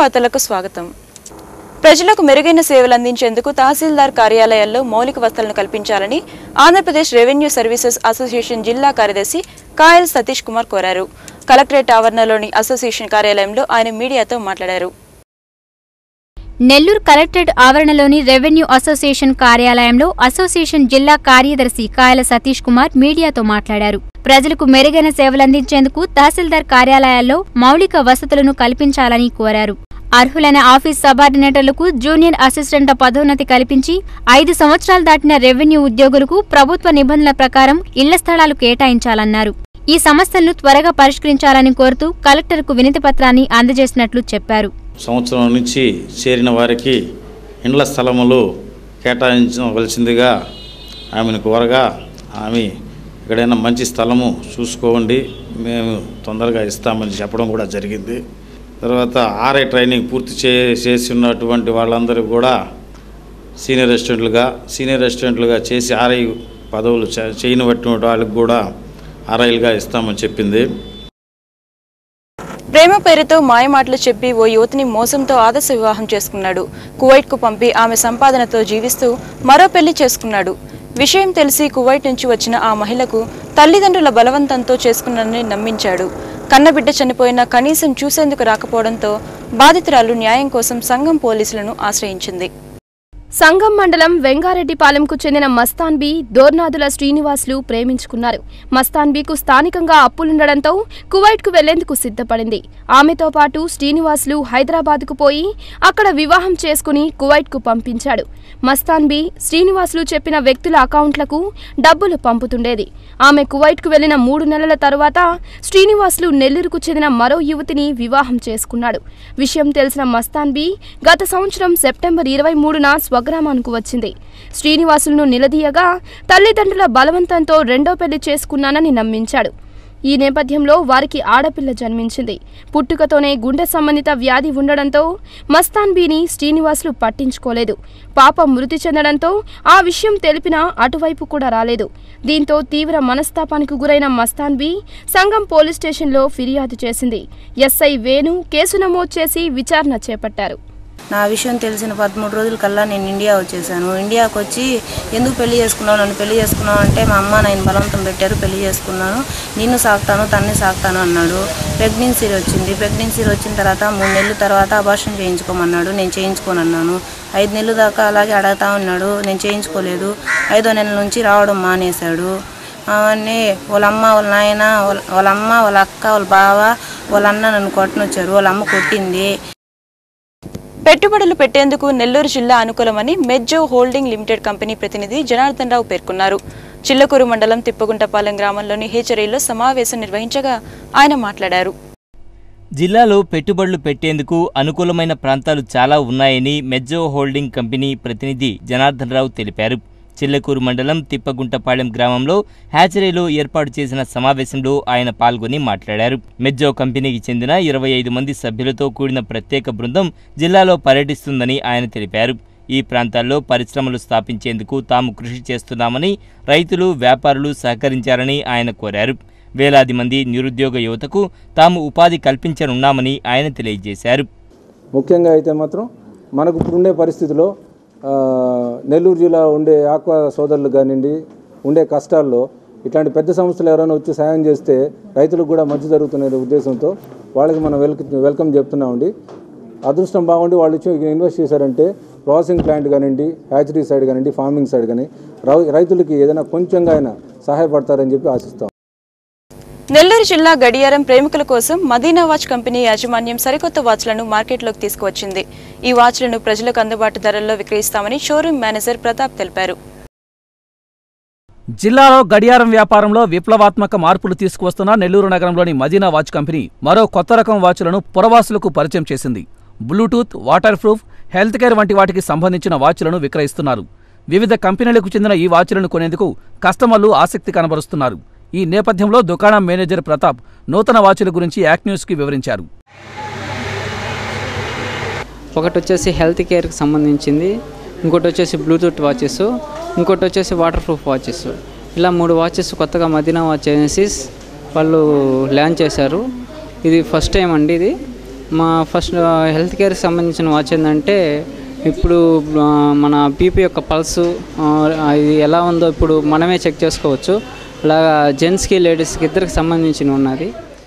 వార్తలకు స్వాగతం ప్రజలకు మెరుగైన సేవలు అందించేందుకు తహసీల్దార్ కార్యాలయాల్లో మౌలిక వసతులను కల్పించాలని ఆంధ్రప్రదేశ్ రెవెన్యూ సర్వీసెస్ అసోసియేషన్ జిల్లా కార్యదర్శి కాయల్ సతీష్ కుమార్ కోరారు కలెక్టరేట్ ఆవరణలోని అసోసియేషన్ కార్యాలయంలో ఆయన మీడియాతో మాట్లాడారు నెల్లూరు కలెక్టరేట్ ఆవరణలోని రెవెన్యూ అసోసియేషన్ కార్యాలయంలో అసోసియేషన్ జిల్లా కార్యదర్శి కాయల సతీష్ కుమార్ మీడియాతో మాట్లాడారు ప్రజలకు మెరుగైన సేవలందించేందుకు తహసీల్దార్ కార్యాలయాల్లో మౌలిక వసతులను కల్పించాలని కోరారు అర్హులైన ఆఫీస్ సబార్డినేటర్లకు జూనియర్ అసిస్టెంట్ల పదోన్నతి కల్పించి ఐదు సంవత్సరాలు దాటిన రెవెన్యూ ఉద్యోగులకు ప్రభుత్వ నిబంధనల ప్రకారం ఇళ్ల స్థలాలు కేటాయించాలన్నారు ఈ సమస్యలను త్వరగా పరిష్కరించాలని కోరుతూ కలెక్టర్కు వినతి పత్రాన్ని అందజేసినట్లు చెప్పారు సంవత్సరం నుంచి చేరిన వారికి ఇండ్ల స్థలములు కేటాయించవలసిందిగా ఆమెను కోరగా ఆమె ఎక్కడైనా మంచి స్థలము చూసుకోండి మేము తొందరగా ఇస్తామని చెప్పడం కూడా జరిగింది తర్వాత ఆర్ఐ ట్రైనింగ్ పూర్తి చే చేసి ఉన్నటువంటి వాళ్ళందరూ కూడా సీనియర్ రెస్టారెంట్లుగా సీనియర్ రెస్టారెంట్లుగా చేసి ఆర్ఐ పదవులు చే- చేయనినటువంటి వాళ్ళకి కూడా ఆర్ఐలుగా ఇస్తామని చెప్పింది ప్రేమ పేరుతో మాయమాటలు చెప్పి ఓ యువతిని మోసంతో ఆదర్శ వివాహం చేసుకున్నాడు కువైట్కు పంపి ఆమె సంపాదనతో జీవిస్తూ మరో పెళ్లి చేసుకున్నాడు విషయం తెలిసి కువైట్ నుంచి వచ్చిన ఆ మహిళకు తల్లిదండ్రుల బలవంతంతో చేసుకున్నానని నమ్మించాడు కన్నబిడ్డ చనిపోయినా కనీసం చూసేందుకు రాకపోవడంతో బాధితురాలు న్యాయం కోసం సంఘం పోలీసులను ఆశ్రయించింది సంగం మండలం వెంగారెడ్డిపాలెంకు చెందిన మస్తాన్బీ దోర్నాదుల శ్రీనివాసులు ప్రేమించుకున్నారు మస్తాన్బీకు స్థానికంగా అప్పులుండడంతో కువైట్కు వెళ్లేందుకు సిద్ధపడింది ఆమెతో పాటు శ్రీనివాసులు హైదరాబాద్కు పోయి అక్కడ వివాహం చేసుకుని కువైట్కు పంపించాడు మస్తాన్బీ శ్రీనివాసులు చెప్పిన వ్యక్తుల అకౌంట్లకు డబ్బులు పంపుతుండేది ఆమె కువైట్కు వెళ్లిన మూడు నెలల తరువాత శ్రీనివాసులు నెల్లూరుకు చెందిన మరో యువతిని వివాహం చేసుకున్నాడు విషయం తెలిసిన మస్తాన్బీ గత సంవత్సరం సెప్టెంబర్ ఇరవై మూడున స్వగ్రామానికి వచ్చింది శ్రీనివాసులను నిలదీయగా తల్లిదండ్రుల బలవంతంతో రెండో పెళ్లి చేసుకున్నానని నమ్మించాడు ఈ నేపథ్యంలో వారికి ఆడపిల్ల జన్మించింది పుట్టుకతోనే గుండె సంబంధిత వ్యాధి ఉండడంతో మస్తాన్బీని శ్రీనివాసులు పట్టించుకోలేదు పాప మృతి చెందడంతో ఆ విషయం తెలిపినా అటువైపు కూడా రాలేదు దీంతో తీవ్ర మనస్తాపానికి గురైన మస్తాన్బీ సంఘం పోలీస్ స్టేషన్లో ఫిర్యాదు చేసింది ఎస్ఐ వేణు కేసు నమోదు చేసి విచారణ చేపట్టారు నా విషయం తెలిసిన పదమూడు రోజుల కల్లా నేను ఇండియా వచ్చేసాను ఇండియాకి వచ్చి ఎందుకు పెళ్లి చేసుకున్నావు నన్ను పెళ్లి చేసుకున్నావు అంటే మా అమ్మ నేను బలవంతం పెట్టారు పెళ్లి చేసుకున్నాను నిన్ను సాగుతాను తన్ని సాగుతాను అన్నాడు ప్రెగ్నెన్సీ వచ్చింది ప్రెగ్నెన్సీ వచ్చిన తర్వాత మూడు నెలల తర్వాత అబార్షన్ చేయించుకోమన్నాడు నేను చేయించుకోనన్నాను ఐదు నెలల దాకా అలాగే అడగతా ఉన్నాడు నేను చేయించుకోలేదు ఐదో నెలల నుంచి రావడం మానేశాడు అవన్నీ వాళ్ళ అమ్మ వాళ్ళ నాయన వాళ్ళ వాళ్ళ అమ్మ వాళ్ళ అక్క వాళ్ళ బావ వాళ్ళ అన్న నన్ను కొట్టనొచ్చారు వాళ్ళ అమ్మ కొట్టింది పెట్టుబడులు పెట్టేందుకు నెల్లూరు జిల్లా అనుకూలమని మెజ్జో హోల్డింగ్ లిమిటెడ్ కంపెనీ ప్రతినిధి జనార్దన్ రావు పేర్కొన్నారు చిల్లకూరు మండలం తిప్పగుంటపాలెం గ్రామంలోని హేచరీలో సమావేశం నిర్వహించగా ఆయన మాట్లాడారు జిల్లాలో పెట్టుబడులు పెట్టేందుకు అనుకూలమైన ప్రాంతాలు చాలా ఉన్నాయని మెజ్జో హోల్డింగ్ కంపెనీ ప్రతినిధి జనార్దన్ రావు తెలిపారు చిల్లకూరు మండలం తిప్పగుంటపాలెం గ్రామంలో హ్యాచరీలో ఏర్పాటు చేసిన సమావేశంలో ఆయన పాల్గొని మాట్లాడారు మెజ్జో కంపెనీకి చెందిన ఇరవై ఐదు మంది సభ్యులతో కూడిన ప్రత్యేక బృందం జిల్లాలో పర్యటిస్తుందని ఆయన తెలిపారు ఈ ప్రాంతాల్లో పరిశ్రమలు స్థాపించేందుకు తాము కృషి చేస్తున్నామని రైతులు వ్యాపారులు సహకరించారని ఆయన కోరారు వేలాది మంది నిరుద్యోగ యువతకు తాము ఉపాధి కల్పించనున్నామని ఆయన తెలియజేశారు ముఖ్యంగా అయితే మాత్రం మనకు ఇప్పుడుండే పరిస్థితిలో ఆ, నెల్లూరు జిల్లా ఉండే ఆక్వా సోదరులు కానివ్వండి ఉండే కష్టాల్లో ఇట్లాంటి పెద్ద సంస్థలు ఎవరైనా వచ్చి సాయం చేస్తే రైతులకు కూడా మంచి జరుగుతున్న ఉద్దేశంతో వాళ్ళకి మనం వెల్క వెల్కమ్ చెప్తున్నామండి అదృష్టం బాగుండి వాళ్ళు వచ్చి ఇన్వెస్ట్ చేశారంటే ప్రాసెసింగ్ ప్లాంట్ కానివ్వండి హ్యాచరీ సైడ్ కానివ్వండి ఫార్మింగ్ సైడ్ కానీ రై- రైతులకి ఏదైనా కొంచెంగా అయినా సహాయపడతారని చెప్పి ఆశిస్తాం నెల్లూరు జిల్లా గడియారం ప్రేమికుల కోసం మదీనా వాచ్ కంపెనీ యాజమాన్యం సరికొత్త వాచ్లను మార్కెట్లోకి తీసుకువచ్చింది ఈ వాచ్లను ప్రజలకు అందుబాటు ధరల్లో విక్రయిస్తామని షోరూం మేనేజర్ ప్రతాప్ తెలిపారు జిల్లాలో గడియారం వ్యాపారంలో విప్లవాత్మక మార్పులు తీసుకువస్తున్న నెల్లూరు నగరంలోని మదీనా వాచ్ కంపెనీ మరో కొత్త రకం వాచ్లను పురవాసులకు పరిచయం చేసింది Bluetooth waterproof health care వంటి వాటికి సంబంధించిన వాచ్లను విక్రయిస్తున్నారు వివిధ కంపెనీలకు చెందిన ఈ వాచ్లను కొనేందుకు కస్టమర్లు ఆసక్తి కనబరుస్తున్నారు ఈ నేపథ్యంలో దుకాణం మేనేజర్ ప్రతాప్ నూతన వాచ్ల గురించి యాక్ న్యూస్కి వివరించారు ఒకటి వచ్చేసి హెల్త్ కేర్కి సంబంధించింది ఇంకోటి వచ్చేసి బ్లూటూత్ వాచెస్ ఇంకోటి వచ్చేసి వాటర్ ప్రూఫ్ వాచెస్ ఇలా మూడు వాచెస్ కొత్తగా మదీనా వాచ్ అనేసి వాళ్ళు లాంచ్ చేశారు ఇది ఫస్ట్ టైం అండి ఇది మా ఫస్ట్ హెల్త్ కేర్కి సంబంధించిన వాచ్ ఏంటంటే ఇప్పుడు ఆ, మన బీపీ యొక్క పల్సు ఆ, అది ఎలా ఉందో ఇప్పుడు మనమే చెక్ చేసుకోవచ్చు అలాగా జెంట్స్కి లేడీస్కి ఇద్దరికి సంబంధించిన ఉన్నది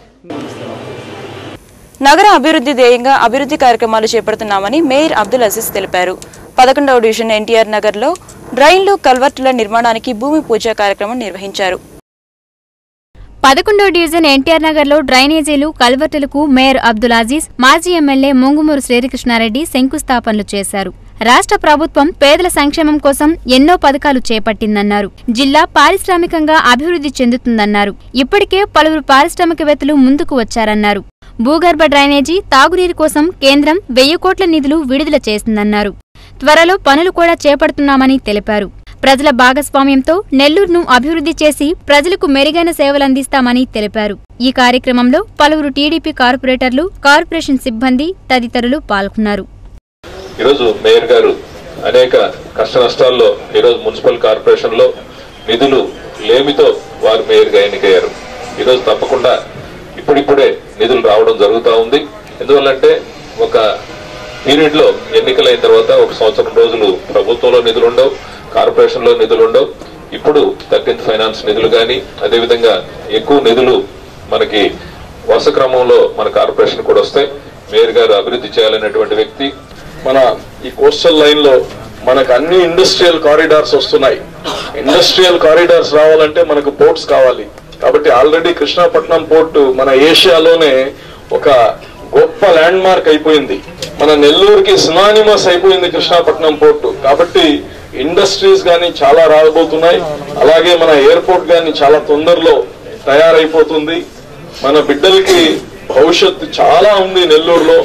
నగర అభివృద్ధి ధ్యేయంగా అభివృద్ధి కార్యక్రమాలు చేపడుతున్నామని మేయర్ అబ్దుల్ అజీజ్ తెలిపారు పదకొండవ డివిజన్ ఎన్టీఆర్ నగర్లో డ్రైన్లు కల్వర్టుల నిర్మాణానికి భూమి పూజ కార్యక్రమం నిర్వహించారు పదకొండో డివిజన్ ఎన్టీఆర్ నగర్ లో డ్రైనేజీలు కల్వర్టులకు మేయర్ అబ్దుల్ అజీజ్ మాజీ ఎమ్మెల్యే ముంగుమూరు శ్రీకృష్ణారెడ్డి శంకుస్థాపనలు చేశారు రాష్ట్ర ప్రభుత్వం పేదల సంక్షేమం కోసం ఎన్నో పథకాలు చేపట్టిందన్నారు జిల్లా పారిశ్రామికంగా అభివృద్ధి చెందుతుందన్నారు ఇప్పటికే పలువురు పారిశ్రామికవేత్తలు ముందుకు వచ్చారన్నారు భూగర్భ డ్రైనేజీ తాగునీరు కోసం కేంద్రం వెయ్యి కోట్ల నిధులు విడుదల చేసిందన్నారు త్వరలో పనులు కూడా చేపడుతున్నామని తెలిపారు ప్రజల భాగస్వామ్యంతో నెల్లూరును అభివృద్ధి చేసి ప్రజలకు మెరుగైన సేవలందిస్తామని తెలిపారు ఈ కార్యక్రమంలో పలువురు టీడీపీ కార్పొరేటర్లు కార్పొరేషన్ సిబ్బంది తదితరులు పాల్గొన్నారు ఈరోజు మేయర్ గారు అనేక కష్ట నష్టాల్లో ఈరోజు మున్సిపల్ కార్పొరేషన్ లో నిధులు లేమితో వారు మేయర్గా ఎన్నికయ్యారు ఈరోజు తప్పకుండా ఇప్పుడిప్పుడే నిధులు రావడం జరుగుతూ ఉంది ఎందువల్లంటే ఒక పీరియడ్ లో ఎన్నికలైన తర్వాత ఒక సంవత్సరం రోజులు ప్రభుత్వంలో నిధులు ఉండవు కార్పొరేషన్ లో నిధులు ఉండవు ఇప్పుడు థర్టీన్త్ ఫైనాన్స్ నిధులు కానీ అదేవిధంగా ఎక్కువ నిధులు మనకి వరుస క్రమంలో మన కార్పొరేషన్ కూడా వస్తాయి మేయర్ గారు అభివృద్ధి చేయాలనేటువంటి వ్యక్తి మన ఈ కోస్టల్ లైన్ లో మనకు అన్ని ఇండస్ట్రియల్ కారిడార్స్ వస్తున్నాయి ఇండస్ట్రియల్ కారిడార్స్ రావాలంటే మనకు పోర్ట్స్ కావాలి కాబట్టి ఆల్రెడీ కృష్ణాపట్నం పోర్టు మన ఏషియాలోనే ఒక గొప్ప ల్యాండ్ మార్క్ అయిపోయింది మన నెల్లూరుకి సినానిమస్ అయిపోయింది కృష్ణాపట్నం పోర్టు కాబట్టి ఇండస్ట్రీస్ గాని చాలా రాబోతున్నాయి అలాగే మన ఎయిర్పోర్ట్ గాని చాలా తొందరలో తయారైపోతుంది మన బిడ్డలకి భవిష్యత్తు చాలా ఉంది నెల్లూరులో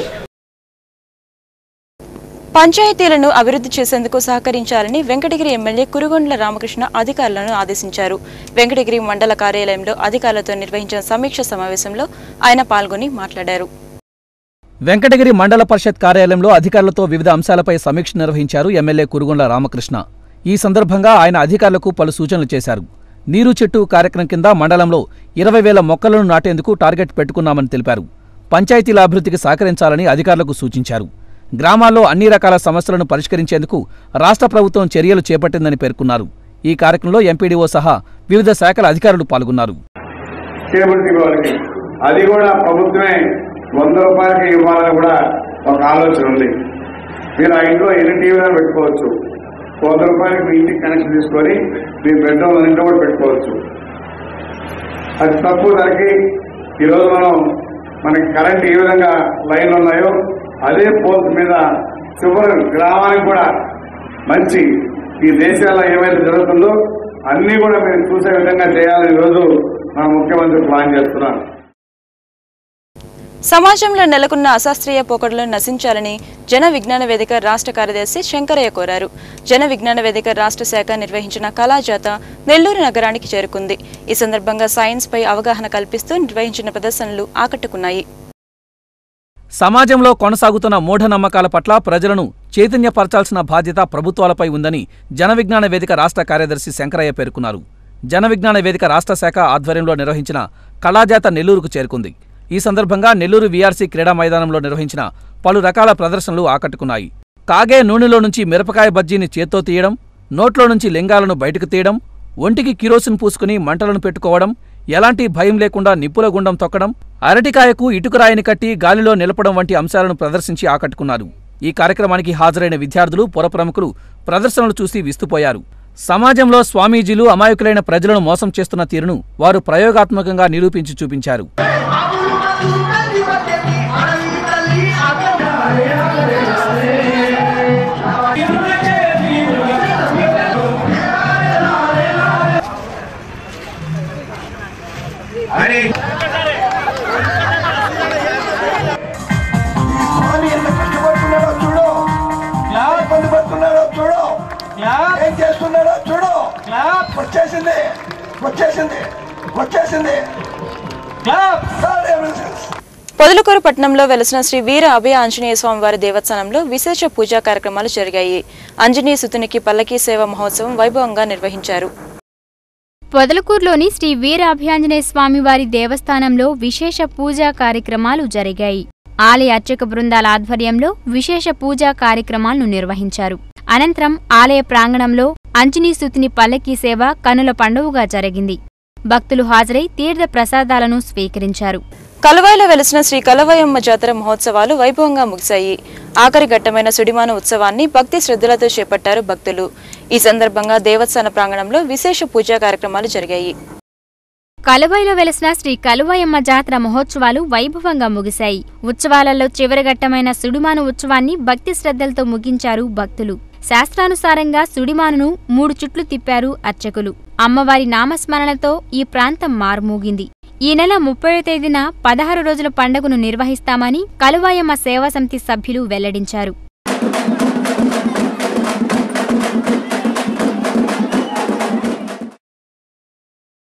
పంచాయతీలను అభివృద్ధి చేసేందుకు సహకరించాలని వెంకటగిరి ఎమ్మెల్యే కురుగొండ్ల రామకృష్ణ అధికారులను ఆదేశించారు వెంకటగిరి మండల కార్యాలయంలో అధికారులతో నిర్వహించిన సమీక్ష సమావేశంలో ఆయన పాల్గొని మాట్లాడారు వెంకటగిరి మండల పరిషత్ కార్యాలయంలో అధికారులతో వివిధ అంశాలపై సమీక్ష నిర్వహించారు ఎమ్మెల్యే కురుగొండ్ల రామకృష్ణ ఈ సందర్భంగా ఆయన అధికారులకు పలు సూచనలు చేశారు నీరు చెట్టు కార్యక్రమం కింద మండలంలో ఇరవై వేల మొక్కలను నాటేందుకు టార్గెట్ పెట్టుకున్నామని తెలిపారు పంచాయతీల అభివృద్ధికి సహకరించాలని అధికారులకు సూచించారు గ్రామాల్లో అన్ని రకాల సమస్యలను పరిష్కరించేందుకు రాష్ట్ర ప్రభుత్వం చర్యలు చేపట్టిందని పేర్కొన్నారు ఈ కార్యక్రమంలో ఎంపీడీఓ సహా వివిధ శాఖల అధికారులు పాల్గొన్నారు కేబుల్ టీవీ వాళ్ళకి అది కూడా ప్రభుత్వమే వంద రూపాయలకి ఇవ్వాలని కూడా ఒక ఆలోచన ఉంది మీరు ఆ ఇంట్లో ఎన్ని టీవీలను పెట్టుకోవచ్చు వంద రూపాయలకి మీ ఇంటికి కనెక్షన్ తీసుకొని మీ బెడ్రూమ్ ఇంట్లో కూడా పెట్టుకోవచ్చు అది తక్కువ ధరకి ఈరోజు మనం మనకి కరెంట్ ఏ విధంగా లైన్లు ఉన్నాయో అదే పోల్స్ మీద చివరి గ్రామానికి కూడా మంచి ఈ దేశాల్లో ఏమైతే జరుగుతుందో అన్ని కూడా మీరు చూసే విధంగా చేయాలని ఈరోజు మన ముఖ్యమంత్రి ప్లాన్ చేస్తున్నారు సమాజంలో నెలకొన్న అశాస్త్రీయ పోకడలను నశించాలని జన విజ్ఞాన వేదిక రాష్ట్ర కార్యదర్శి శంకరయ్య కోరారు జన విజ్ఞాన వేదిక రాష్ట్ర శాఖ నిర్వహించిన కళాజాత నెల్లూరు నగరానికి చేరుకుంది ఈ సందర్భంగా సైన్స్ పై అవగాహన కల్పిస్తూ నిర్వహించిన ప్రదర్శనలు ఆకట్టుకున్నాయి సమాజంలో కొనసాగుతున్న మూఢనమ్మకాల పట్ల ప్రజలను చైతన్యపరచాల్సిన బాధ్యత ప్రభుత్వాలపై ఉందని జన విజ్ఞాన వేదిక రాష్ట్ర కార్యదర్శి శంకరయ్య పేర్కొన్నారు జన విజ్ఞాన వేదిక రాష్ట్ర శాఖ ఆధ్వర్యంలో నిర్వహించిన కళాజాత నెల్లూరుకు చేరుకుంది ఈ సందర్భంగా నెల్లూరు వీఆర్సీ క్రీడా మైదానంలో నిర్వహించిన పలు రకాల ప్రదర్శనలు ఆకట్టుకున్నాయి కాగే నూనెలో నుంచి మిరపకాయ బజ్జీని చేత్తో తీయడం నోట్లో నుంచి లింగాలను బయటకు తీయడం ఒంటికి కిరోసిన్ పూసుకుని మంటలను పెట్టుకోవడం ఎలాంటి భయం లేకుండా నిప్పుల గుండం తొక్కడం అరటికాయకు ఇటుకరాయిని కట్టి గాలిలో నిలపడం వంటి అంశాలను ప్రదర్శించి ఆకట్టుకున్నారు ఈ కార్యక్రమానికి హాజరైన విద్యార్థులు పురప్రముఖులు ప్రదర్శనలు చూసి విస్తుపోయారు సమాజంలో స్వామీజీలు అమాయకులైన ప్రజలను మోసం చేస్తున్న తీరును వారు ప్రయోగాత్మకంగా నిరూపించి చూపించారు స్వామి ఎంత కష్టపడుతున్నాడో చూడు ఇబ్బంది పడుతున్నాడో చూడు ఏం చేస్తున్నాడో చూడు వచ్చేసింది వచ్చేసింది వచ్చేసింది సార్ ఎమర్జెన్సీ పొదలకూరు పట్టణంలో వెలసిన శ్రీ వీర అభయ ఆంజనేయ స్వామి వారి దేవస్థానంలో విశేష పూజా కార్యక్రమాలు జరిగాయి ఆంజనేయ సుతునికి పల్లకీ సేవ మహోత్సవం వైభవంగా నిర్వహించారు పొదలకూరులోని శ్రీ వీర అభయాంజనేయ స్వామివారి దేవస్థానంలో విశేష పూజా కార్యక్రమాలు జరిగాయి ఆలయ అర్చక బృందాల ఆధ్వర్యంలో విశేష పూజా కార్యక్రమాలను నిర్వహించారు అనంతరం ఆలయ ప్రాంగణంలో అంజనీ స్తుతిని పల్లకీ సేవ కనుల పండువగా జరిగింది భక్తులు హాజరై తీర్థ ప్రసాదాలను స్వీకరించారు కలవాయిలో వెలిసిన శ్రీ కలవాయమ్మ జాతర మహోత్సవాలు వైభవంగా ముగిశాయి ఆఖరి ఘట్టమైన సుడిమాన ఉత్సవాన్ని భక్తి శ్రద్ధలతో చేపట్టారు భక్తులు ఈ సందర్భంగా దేవస్థాన ప్రాంగణంలో విశేష పూజా కార్యక్రమాలు జరిగాయి కలువైలో వెలసిన శ్రీ కలువయమ్మ జాతర మహోత్సవాలు వైభవంగా ముగిశాయి ఉత్సవాలలో చివరి ఘట్టమైన సుడిమాను ఉత్సవాన్ని భక్తి శ్రద్ధలతో ముగించారు భక్తులు శాస్త్రానుసారంగా సుడిమానును మూడు చుట్లు తిప్పారు అర్చకులు అమ్మవారి నామస్మరణతో ఈ ప్రాంతం మారుమోగింది ఈ నెల ముప్పై తేదీన పదహారు రోజుల పండుగను నిర్వహిస్తామని కలువాయమ్మ సేవా సమితి సభ్యులు వెల్లడించారు